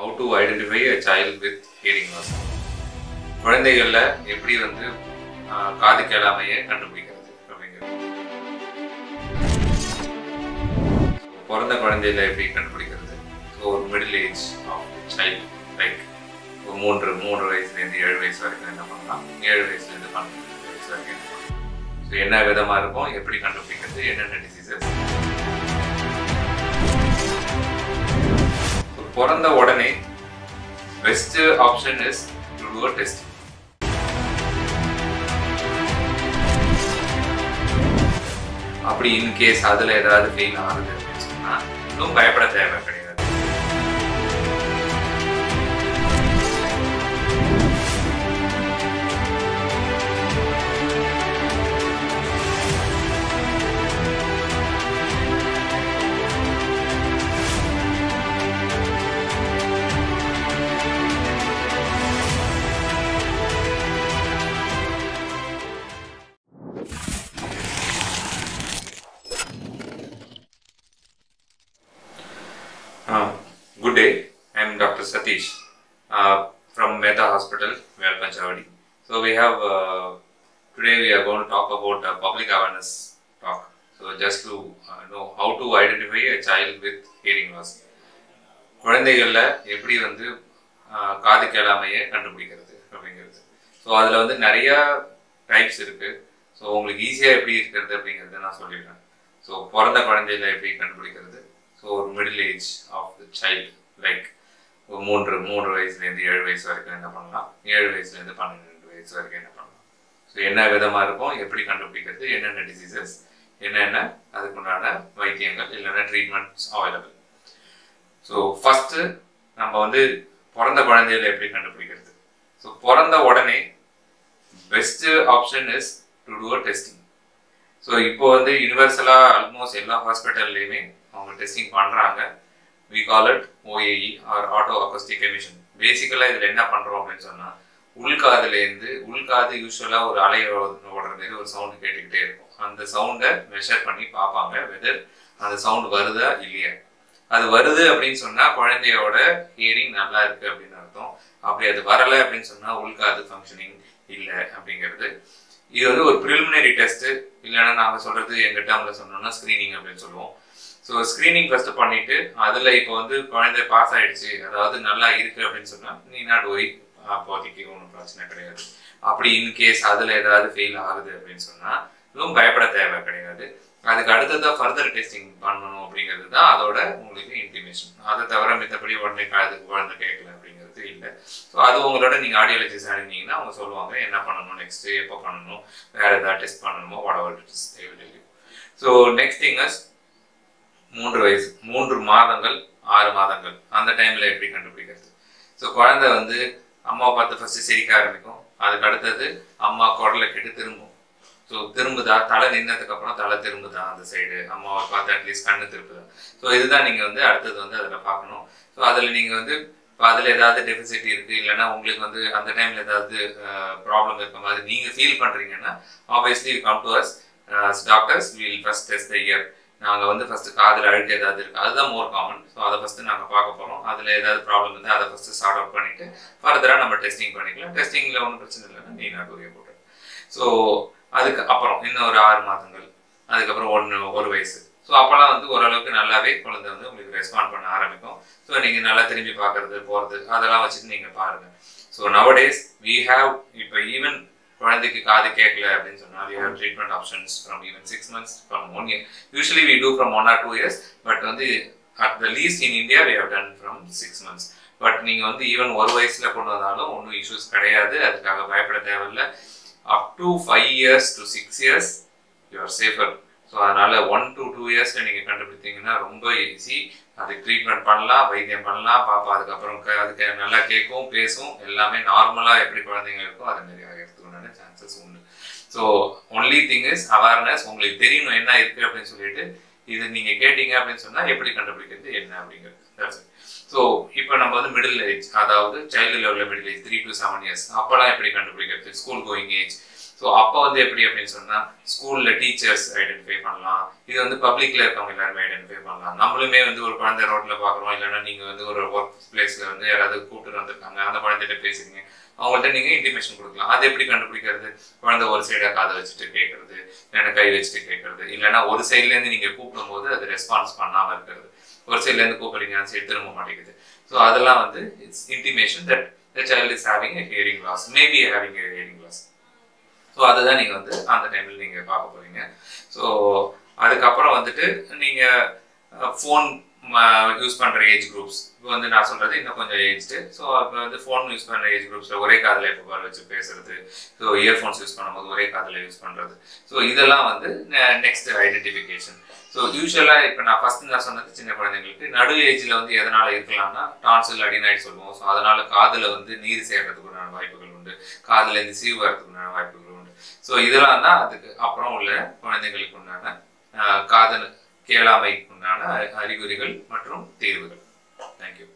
how to identify a child with hearing loss குழந்தைகள்ல எப்படி வந்து ஆஹ், காது கேளாமையை கண்டுபிடிக்கிறது அப்படிங்கிறது பிறந்த குழந்தையில எப்படி கண்டுபிடிக்கிறது ஸோ ஒரு middle age of child like ஒரு மூன்று மூன்று வயசுலேருந்து ஏழு வயசு வரைக்கும் என்ன பண்ணலாம் ஏழு வயசுலேருந்து பன்னெண்டு வயசு வரைக்கும் என்ன பண்ணலாம் ஸோ என்ன விதமாக இருக்கும் எப்படி கண்டுபிடிக்கிறது என்னென்ன டிசீசஸ் பிறந்த உடனே best option is to do test அப்படி இன்கேஸ் அதில் ஏதாவது ஃபெயில் ஆகுது அப்படின்னு சொன்னால் இன்னும் பயப்பட தேவை கிடையாது Uh, good day. I am Dr. Satish uh, from Mehta Hospital, Panchavadi. So we have uh, today we are going to talk about uh, public awareness talk. So just to uh, know how to identify a child with hearing loss. குழந்தைகள்ல எப்படி வந்து ஆஹ், காது கேளாமையை கண்டுபிடிக்கிறது அப்படிங்கிறது so அதில் வந்து நிறைய types இருக்கு so உங்களுக்கு ஈஸியாக எப்படி இருக்கிறது அப்படிங்கிறத நான் சொல்லிடுறேன் ஸோ பிறந்த குழந்தையில எப்படி கண்டுபிடிக்கிறது ஸோ ஒரு middle age of the child like ஒரு மூன்று மூன்று வயசுலேருந்து ஏழு வயசு வரைக்கும் என்ன பண்ணலாம் ஏழு வயசுலேருந்து பன்னெண்டு வயசு வரைக்கும் என்ன பண்ணலாம் ஸோ என்ன விதமாக இருக்கும் எப்படி கண்டுபிடிக்கிறது என்னென்ன டிசீசஸ் என்னென்ன அதுக்குண்டான வைத்தியங்கள் இல்லைன்னா ட்ரீட்மெண்ட்ஸ் அவைலபிள் ஸோ ஃபஸ்ட்டு நம்ம வந்து பிறந்த குழந்தையில எப்படி கண்டுபிடிக்கிறது ஸோ பிறந்த உடனே best option is to do a testing so இப்போ வந்து யூனிவர்சலாக ஆல்மோஸ்ட் எல்லா ஹாஸ்பிட்டல்லையுமே அவங்க டெஸ்டிங் பண்ணுறாங்க we call it OAE or auto acoustic emission பேசிக்கலாக இதில் என்ன பண்ணுறோம் அப்படின்னு சொன்னால் உள்காதுலேருந்து உள்காது யூஸ்வலாக ஒரு அலை ஓடுற மாதிரி ஒரு சவுண்டு கேட்டுக்கிட்டே இருக்கும் அந்த சவுண்டை மெஷர் பண்ணி பார்ப்பாங்க வெதர் அந்த சவுண்ட் வருதா இல்லையா அது வருது அப்படின்னு சொன்னா குழந்தையோட ஹியரிங் நல்லா இருக்கு அப்படின்னு அர்த்தம் அப்படி அது வரல அப்படின்னு சொன்னா உள்காது ஃபங்க்ஷனிங் இல்லை அப்படிங்கிறது இது வந்து ஒரு ப்ரிலிமினரி டெஸ்ட் இல்லைன்னா நாங்க சொல்றது எங்க டேர்ம்ல சொன்னோம்னா ஸ்கிரீனிங் அப்படின்னு சொல்லுவோம் ஸோ ஸ்கிரீனிங் ஃபர்ஸ்ட் பண்ணிட்டு அதுல இப்போ வந்து குழந்தை பாஸ் ஆயிடுச்சு அதாவது நல்லா இருக்கு அப்படின்னு சொன்னா நீ நாட் ஒரி அப்போதைக்கு ஒன்றும் பிரச்சனை கிடையாது அப்படி இன்கேஸ் அதுல ஏதாவது ஃபெயில் ஆகுது அப்படின்னு சொன்னா இன்னும் பயப்பட தேவை கிடையாது அதுக்கு அடுத்ததா ஃபர்தர் டெஸ்டிங் பண்ணணும் அப்படிங்கிறது தான் அதோட உங்களுக்கு இன்டிமேஷன் அதை தவிர மித்தபடி உடனே காதுக்கு குழந்தை கேட்கல அப்படிங்கிறது இல்லை ஸோ அது உங்களோட நீங்கள் ஆடியாலஜிஸ்ட் அனுப்பினீங்கன்னா அவங்க சொல்லுவாங்க என்ன பண்ணணும் நெக்ஸ்ட் எப்போ பண்ணணும் வேற ஏதாவது டெஸ்ட் பண்ணணுமோ whatever it is they will tell you so next thing is மூன்று வயசு மூன்று மாதங்கள் ஆறு மாதங்கள் அந்த டைம்ல எப்படி கண்டுபிடிக்கிறது ஸோ குழந்தை வந்து அம்மாவை பார்த்து ஃபர்ஸ்ட் சிரிக்க ஆரம்பிக்கும் அதுக்கு அடுத்தது அம்மா குரலை கேட்டு திரும்பும் ஸோ திரும்புதா தலை நின்னதுக்கு அப்புறம் தலை திரும்புதா அந்த சைடு அம்மாவை பார்த்து அட்லீஸ்ட் கண்ணு திரும்புதா ஸோ இதுதான் நீங்கள் வந்து அடுத்தது வந்து அதில் பார்க்கணும் ஸோ அதில் நீங்கள் வந்து இப்போ அதில் ஏதாவது டெபிசிட் இருக்குது இல்லைன்னா உங்களுக்கு வந்து அந்த டைமில் ஏதாவது ப்ராப்ளம் இருக்க மாதிரி நீங்கள் ஃபீல் பண்ணுறீங்கன்னா obviously you come to us doctors will first test the ear நாங்கள் வந்து ஃபஸ்ட்டு காதில் அழுக்கு ஏதாவது இருக்குது அதுதான் மோர் காமன் ஸோ அதை ஃபஸ்ட்டு நாங்கள் பார்க்க போகிறோம் அதில் ஏதாவது ப்ராப்ளம் இருந்தால் அதை ஃபஸ்ட்டு சார்ட் அவுட் பண்ணிவிட்டு ஃபர்தராக நம்ம டெஸ்டிங் பண்ணிக்கலாம் டெஸ்டிங்கில் ஒன்றும் பிரச்சனை இல்லைன்னா நீ நாட் ஒரே போட்டு ஸோ அதுக்கு அப்புறம் இன்னும் ஒரு ஆறு மாதங்கள் அதுக்கப்புறம் ஒன்று ஒரு வயசு ஸோ அப்போல்லாம் வந்து ஓரளவுக்கு நல்லாவே குழந்தை வந்து உங்களுக்கு ரெஸ்பாண்ட் பண்ண ஆரம்பிக்கும் ஸோ நீங்கள் நல்லா திரும்பி பார்க்கறது போகிறது அதெல்லாம் வச்சுட்டு நீங்கள் பாருங்கள் ஸோ நவடேஸ் வி ஹாவ் இப்போ ஈவன் குழந்தைக்கு காது கேட்கல அப்படின்னு சொன்னால் we have treatment options from even six months from one year usually we do from one or two years but வந்து at the least in India we have done from six months but நீங்கள் வந்து even ஒரு வயசில் கொண்டு வந்தாலும் ஒன்றும் issues கிடையாது அதுக்காக பயப்பட தேவையில்லை up to five years to six years you are safer so அதனால ஒன் டு டூ இயர்ஸில் நீங்கள் கண்டுபிடித்தீங்கன்னா ரொம்ப ஈஸி அதுக்கு ட்ரீட்மெண்ட் பண்ணலாம் வைத்தியம் பண்ணலாம் பாப்பா அதுக்கப்புறம் க- அதுக்கு நல்லா கேட்கும் பேசும் எல்லாமே நார்மலாக எப்படி குழந்தைங்க இருக்கோ அது மாதிரி ஆகிறதுக்குண்டான சான்சஸ் உண்டு so only thing is awareness உங்களுக்கு தெரியணும் என்ன இருக்குது அப்படின்னு சொல்லிட்டு இது நீங்கள் கேட்டீங்க அப்படின்னு சொன்னால் எப்படி கண்டுபிடிக்கிறது என்ன அப்படிங்கிறது That's it. ஸோ இப்போ நம்ம வந்து மிடில் ஏஜ் அதாவது சைல்டு லெவலில் middle age three to seven years அப்போலாம் எப்படி கண்டுபிடிக்கிறது ஸ்கூல் கோயிங் ஏஜ் ஸோ அப்போ வந்து எப்படி அப்படின்னு சொன்னால் ஸ்கூலில் டீச்சர்ஸ் ஐடென்டிஃபை பண்ணலாம் இது வந்து பப்ளிக்ல இருக்கவங்க எல்லாருமே ஐடென்டிஃபை பண்ணலாம் நம்மளுமே வந்து ஒரு குழந்தை ரோட்ல பார்க்குறோம் இல்லைன்னா நீங்கள் வந்து ஒரு ஒர்க் பிளேஸ்ல வந்து யாராவது கூப்பிட்டு வந்திருக்காங்க அந்த குழந்தைகிட்ட பேசுறீங்க அவங்கள்ட்ட நீங்க இன்டிமேஷன் கொடுக்கலாம் அது எப்படி கண்டுபிடிக்கிறது குழந்தை ஒரு சைடா காதை வச்சுட்டு கேட்கறது இல்லைன்னா கை வச்சுட்டு கேட்கறது இல்லைன்னா ஒரு சைட்ல இருந்து நீங்க கூப்பிடும் போது அது ரெஸ்பான்ஸ் பண்ணாம இருக்கிறது ஒரு சைட்ல இருந்து கூப்பிடுறீங்க அந்த சைடு திரும்ப மாட்டேங்குது ஸோ அதெல்லாம் வந்து it's intimation that the child is having a hearing loss maybe having a hearing loss so அதுதான் நீங்கள் வந்து அந்த டைமில் நீங்கள் பார்க்க போகிறீங்க ஸோ அதுக்கப்புறம் வந்துட்டு நீங்கள் ஃபோன் யூஸ் பண்ணுற ஏஜ் குரூப்ஸ் இப்போ வந்து நான் சொல்கிறது இன்னும் கொஞ்சம் ஏஜ்டு ஸோ அப்போ வந்து ஃபோன் யூஸ் பண்ணுற ஏஜ் குரூப்ஸில் ஒரே காதில் எப்போ பார் வச்சு பேசுறது ஸோ இயர்ஃபோன்ஸ் யூஸ் பண்ணும்போது ஒரே காதில் யூஸ் பண்ணுறது ஸோ இதெல்லாம் வந்து நெக்ஸ்ட் ஐடென்டிஃபிகேஷன் ஸோ யூஸ்வலாக இப்போ நான் ஃபஸ்ட்டு நான் சொன்னது சின்ன குழந்தைங்களுக்கு நடு ஏஜில் வந்து எதனால் இருக்கலாம்னா டான்சில் அடிநாய்ட் சொல்லுவோம் ஸோ அதனால் காதில் வந்து நீர் சேர்றதுக்குண்டான வாய்ப்புகள் உண்டு காதில் இருந்து சீவு வரதுக்குண்டான வாய்ப்புகள் உண்டு ஸோ இதெல்லாம் தான் அதுக்கு அப்புறம் உள்ள குழந்தைங்களுக்கு உண்டான காதல் கேளாமைக்கு உண்டான அறிகுறிகள் மற்றும் தீர்வுகள் தேங்க்யூ